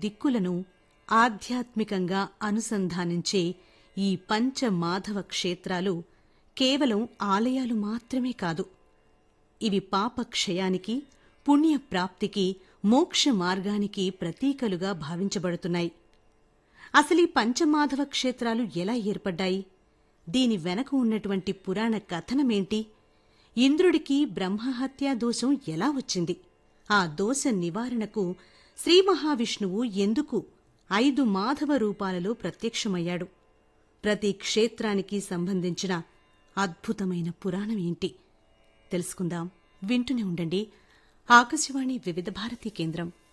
దిక్కులను ఆధ్యాత్మికంగా అనుసంధానించే ఈ పంచమాధవ క్షేత్రాలు కేవలం ఆలయాలు మాత్రమే కాదు ఇవి పాపక్షయానికి పుణ్యప్రాప్తికి మోక్ష మార్గానికి ప్రతీకలుగా భావించబడుతున్నాయి అసలీ పంచమాధవ క్షేత్రాలు ఎలా ఏర్పడ్డాయి దీని వెనక ఉన్నటువంటి పురాణ కథనమేంటి ఇంద్రుడికి బ్రహ్మహత్యా దోషం ఎలా వచ్చింది ఆ దోష నివారణకు శ్రీ మహావిష్ణువు ఎందుకు ఐదు మాధవ రూపాలలో ప్రత్యక్షమయ్యాడు ప్రతి క్షేత్రానికి సంబంధించిన అద్భుతమైన పురాణం ఏంటి తెలుసుకుందాం వింటూనే ఉండండి ఆకాశవాణి వివిధ భారతి కేంద్రం